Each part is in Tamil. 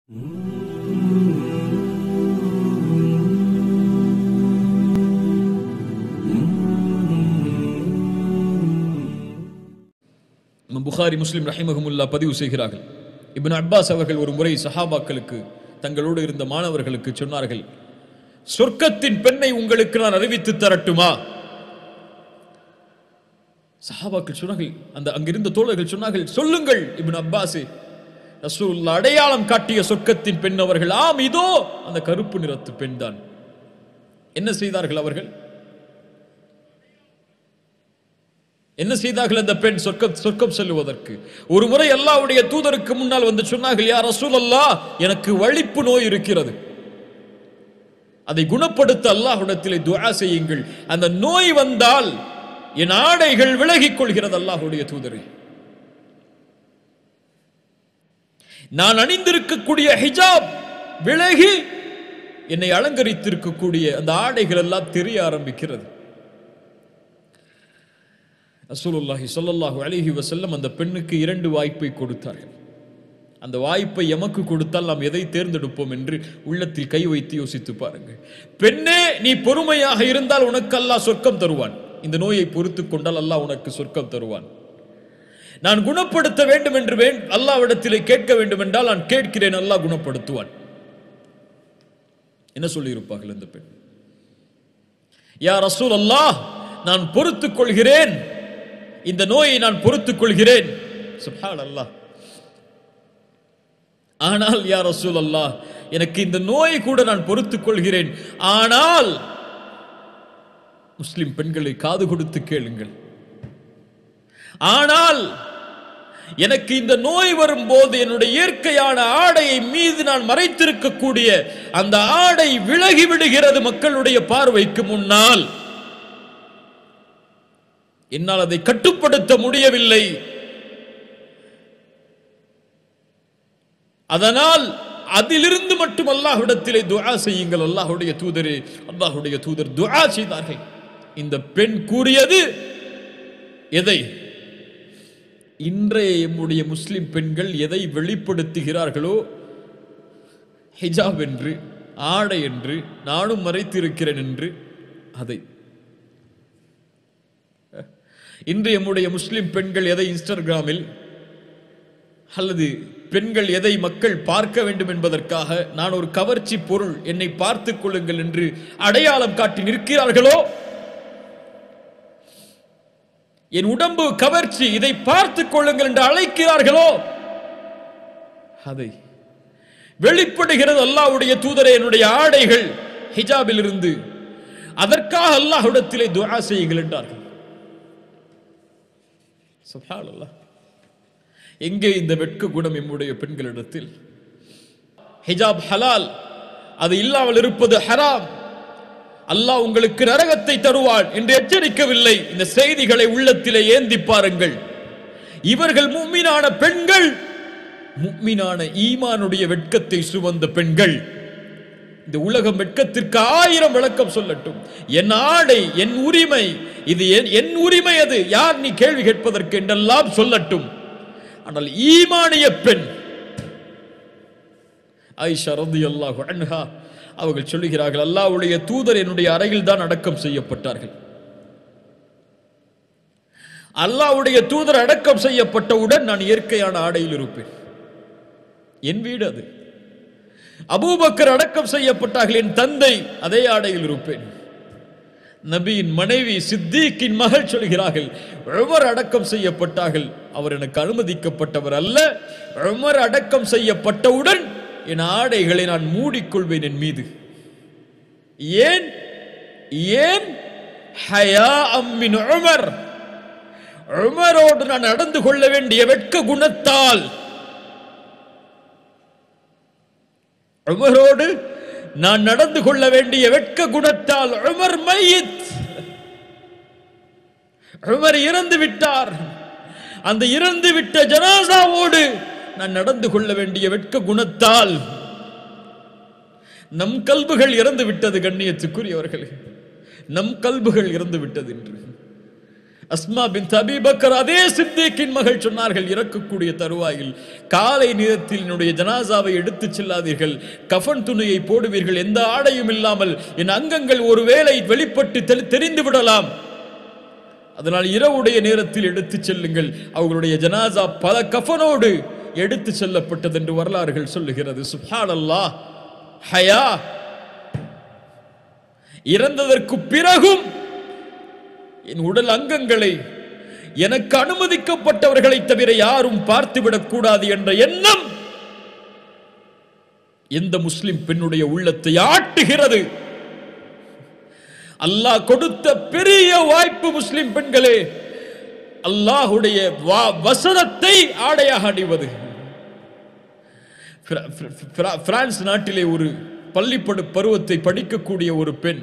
இமாம் புகாரி முஸ்லிம் ரஹிமஹமுல்லா பதிவு செய்கிறார்கள் இப்னு அப்பாஸ் அவர்கள் ஒரு முறை சஹாபாக்களுக்கு தங்களோடு இருந்த மாணவர்களுக்கு சொன்னார்கள் சொர்க்கத்தின் பெண்ணை உங்களுக்கு நான் அறிவித்து தரட்டுமா சஹாபாக்கள் சொன்னார்கள் அந்த அங்கிருந்த தோழர்கள் சொன்னார்கள் சொல்லுங்கள் இப்னு அப்பாஸே ரசூலுல்லாஹ் அடையாளம் காட்டிய சொர்க்கத்தின் பெண் அவர்கள் ஆம் இதோ அந்த கருப்பு நிறத்து பெண் தான் என்ன செய்தார்கள் அவர்கள் என்ன செய்தார்கள் அந்த பெண் சொர்க்கம் சொர்க்கம் செல்லுவதற்கு ஒரு முறை அல்லாஹ்வுடைய தூதருக்கு முன்னால் வந்து சொன்னார்கள் யார் ரசூல் அல்லாஹ் எனக்கு வலிப்பு நோய் இருக்கிறது அதை குணப்படுத்த அல்லாஹ்விடத்திலே துஆ செய்யுங்கள் அந்த நோய் வந்தால் என் ஆடைகள் விலகிக் கொள்கிறது அல்லாஹ்வுடைய தூதரே நான் அணிந்திருக்கக்கூடிய ஹிஜாப் விலகி என்னை அலங்கரித்திருக்கக்கூடிய அந்த ஆடைகள் எல்லாம் தெரிய ஆரம்பிக்கிறது ரசூலுல்லாஹி ஸல்லல்லாஹு அலைஹி வஸல்லம் அந்த பெண்ணுக்கு இரண்டு வாய்ப்பை கொடுத்தார்கள் அந்த வாய்ப்பை எமக்கு கொடுத்தால் நாம் எதை தேர்ந்தெடுப்போம் என்று உள்ளத்தில் கை வைத்து யோசித்து பாருங்கள் பெண்ணே நீ பொறுமையாக இருந்தால் உனக்கு அல்லாஹ் சொர்க்கம் தருவான் இந்த நோயை பொறுத்து கொண்டால் அல்லாஹ் உனக்கு சொர்க்கம் தருவான் நான் குணப்படுத்த வேண்டும் என்று வேண் அல்லாவிடத்திலே கேட்க வேண்டும் என்றால் நான் கேட்கிறேன் அல்லாஹ் குணப்படுத்துவான் என்ன சொல்லியிருப்பார்கள் இந்த பெண் யா ரசூல் அல்லாஹ் நான் பொறுத்துக் கொள்கிறேன் இந்த நோயை நான் பொறுத்துக் கொள்கிறேன் சுப்ஹான் அல்லாஹ் ஆனால் யா ரசூல் அல்லாஹ் எனக்கு இந்த நோயை கூட நான் பொறுத்துக் கொள்கிறேன் ஆனால் முஸ்லிம் பெண்களை காது கொடுத்து கேளுங்கள் ஆனால் எனக்கு இந்த நோய் வரும்போது என்னுடைய இயற்கையான ஆடையை மீது நான் மறைத்திருக்கக்கூடிய அந்த ஆடை விலகி விடுகிறது மக்களுடைய பார்வைக்கு முன்னால் என்னால் அதை கட்டுப்படுத்த முடியவில்லை அதனால் அதிலிருந்து மட்டும் அல்லாஹ்விடத்திலே துஆ செய்யுங்கள் அல்லாஹ்வுடைய தூதரே அல்லாஹ்வுடைய தூதர் துஆ செய்தார்கள் இந்த பெண் கூறியது எதை இன்றைய எம்முடைய முஸ்லிம் பெண்கள் எதை வெளிப்படுத்துகிறார்களோ ஹிஜாப் என்று ஆடை என்று நானும் மறைத்திருக்கிறேன் என்று அதை இன்று எம்முடைய முஸ்லிம் பெண்கள் எதை இன்ஸ்டாகிராமில் அல்லது பெண்கள் எதை மக்கள் பார்க்க வேண்டும் என்பதற்காக நான் ஒரு கவர்ச்சி பொருள் என்னை பார்த்துக் கொள்ளுங்கள் என்று அடையாளம் காட்டி நிற்கிறார்களோ என் உடம்பு கவர்ச்சி இதை பார்த்துக் கொள்ளுங்கள் என்று அழைக்கிறார்களோ அதை வெளிப்படுகிறது அல்லாஹ்வுடைய தூதரே என்னுடைய ஆடைகள் ஹிஜாபில் இருந்து அதற்காக அல்லாஹ்விடத்திலே துஆ செய்யுங்கள் என்றார்கள் சுப்ஹானல்லாஹ் எங்கே இந்த வெட்க குணம் எம்முடைய பெண்களிடத்தில் ஹிஜாப் ஹலால் அது இல்லாமல் இருப்பது ஹராம் அல்லாஹ் உங்களுக்கு நரகத்தை தருவான் என்று எச்சரிக்கவில்லை இந்த செய்திகளை உள்ளத்திலே ஏந்தி பாருங்கள் இவர்கள் மும்மினான பெண்கள் முக்மினான ஈமானுடைய வெட்கத்தை சுமந்த பெண்கள் இந்த உலகம் வெட்கத்திற்கு ஆயிரம் விளக்கம் சொல்லட்டும் என் ஆடை என் உரிமை இது என் என் உரிமை அது யார் நீ கேள்வி கேட்பதற்கு என்றெல்லாம் சொல்லட்டும் ஆனால் ஈமானிய பெண் ஆயிஷா ரதி அல்லாஹு அன்ஹா அவர்கள் சொல்லுகிறார்கள் அல்லாஹ்வுடைய தூதர் என்னுடைய அறையில் தான் அடக்கம் செய்யப்பட்டார்கள் அல்லாஹ்வுடைய தூதர் அடக்கம் செய்யப்பட்டவுடன் நான் இயற்கையான ஆடையில் இருப்பேன் என் வீடு அது அபூபக்கர் அடக்கம் செய்யப்பட்டார்கள் என் தந்தை அதே ஆடையில் இருப்பேன் நபியின் மனைவி சித்திக்கின் மகள் சொல்கிறார்கள் உமர் அடக்கம் செய்யப்பட்டார்கள் அவர் எனக்கு அனுமதிக்கப்பட்டவர் அல்ல உமர் அடக்கம் செய்யப்பட்டவுடன் என் ஆடைகளை நான் மூடிக்கொள்வேன் என் மீது ஏன் ஏன் ஹயா அம்மின் உமர் உமரோடு நான் நடந்து கொள்ள வேண்டிய வெட்க குணத்தால் உமரோடு நான் நடந்து கொள்ள வேண்டிய வெட்க குணத்தால் உமர் மையித் உமர் இறந்து விட்டார் அந்த இறந்து விட்ட ஜனாசாவோடு நான் நடந்து கொள்ள வேண்டிய வெட்க குணத்தால் நம் கல்புகள் இறந்து விட்டது கண்ணியத்துக்குரியவர்களே நம் கல்புகள் இறந்து விட்டது என்று அஸ்மா பின் தபி பக்கர் அதே சித்திக்கின் மகள் சொன்னார்கள் இறக்கக்கூடிய தருவாயில் காலை நேரத்தில் என்னுடைய ஜனாசாவை எடுத்துச் செல்லாதீர்கள் கஃன் துணியை போடுவீர்கள் எந்த ஆடையும் இல்லாமல் என் அங்கங்கள் ஒருவேளை வெளிப்பட்டு தெரி- தெரிந்து விடலாம் அதனால் இரவுடைய நேரத்தில் எடுத்துச் செல்லுங்கள் அவர்களுடைய ஜனாசா பல கஃனோடு எடுத்து செல்லப்பட்டது என்று வரலாறுகள் சொல்லுகிறது சுப்ஹானல்லாஹ் ஹயா இறந்ததற்கு பிறகும் என் உடல் அங்கங்களை எனக்கு அனுமதிக்கப்பட்டவர்களை தவிர யாரும் பார்த்துவிடக் கூடாது என்ற எண்ணம் எந்த முஸ்லிம் பெண்ணுடைய உள்ளத்தை ஆட்டுகிறது அல்லாஹ் கொடுத்த பெரிய வாய்ப்பு முஸ்லிம் பெண்களே அல்லாஹுடைய வா- வசனத்தை ஆடையாக அணிவது பிர- பிர- பிர- பிரான்ஸ் நாட்டிலே ஒரு பள்ளிப்படு பருவத்தை படிக்கக்கூடிய ஒரு பெண்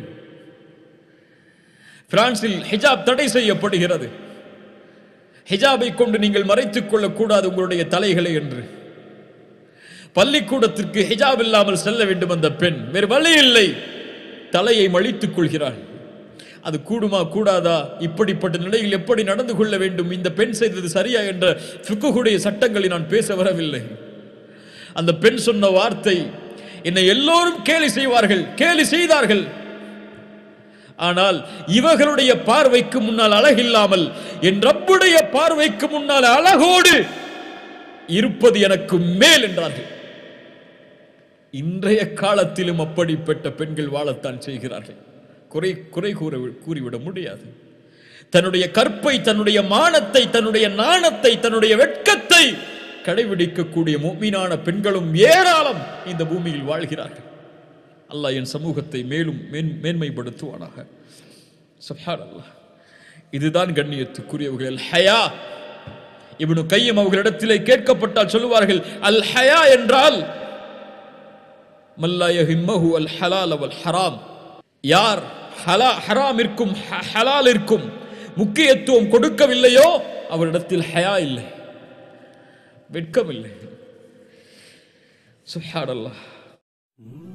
பிரான்சில் ஹிஜாப் தடை செய்யப்படுகிறது ஹிஜாபை கொண்டு நீங்கள் மறைத்துக் கொள்ளக்கூடாது உங்களுடைய தலைகளை என்று பள்ளிக்கூடத்திற்கு ஹிஜாப் இல்லாமல் செல்ல வேண்டும் அந்த பெண் வேறு வழி இல்லை தலையை மழித்துக் கொள்கிறாள் அது கூடுமா கூடாதா இப்படிப்பட்ட நிலையில் எப்படி நடந்து கொள்ள வேண்டும் இந்த பெண் செய்தது சரியா என்ற ஃபிக்குடைய சட்டங்களை நான் பேச வரவில்லை அந்த பெண் சொன்ன வார்த்தை என்னை எல்லோரும் கேலி செய்வார்கள் கேலி செய்தார்கள் ஆனால் இவர்களுடைய பார்வைக்கு முன்னால் அழகில்லாமல் என் ரப்புடைய பார்வைக்கு முன்னால் அழகோடு இருப்பது எனக்கு மேல் என்றார்கள் இன்றைய காலத்திலும் அப்படிப்பட்ட பெண்கள் வாழத்தான் செய்கிறார்கள் குறை குறை கூற கூறிவிட முடியாது தன்னுடைய கற்பை தன்னுடைய மானத்தை தன்னுடைய நாணத்தை தன்னுடைய வெட்கத்தை கடைபிடிக்கக்கூடிய மூமீனான பெண்களும் ஏராளம் இந்த பூமியில் வாழ்கிறார்கள் அல்லாஹ் என் சமூகத்தை மேலும் மேன் மேன்மைப்படுத்துவானாக சுப்ஹான் அல்லாஹ் இதுதான் கண்ணியத்துக்குரியவர்கள் அல் ஹயா இப்னு கையம் அவர்களிடத்திலே கேட்கப்பட்டால் சொல்லுவார்கள் அல் ஹயா என்றால் மல்லா யஹிம்மஹு அல் ஹலால் வல் ஹராம் யார் ஹலா ஹராமிற்கும் ஹ- ஹலாலிற்கும் முக்கியத்துவம் கொடுக்கவில்லையோ அவரிடத்தில் ஹயா இல்லை வெட்கம் இல்லை சுப்ஹான் அல்லாஹ்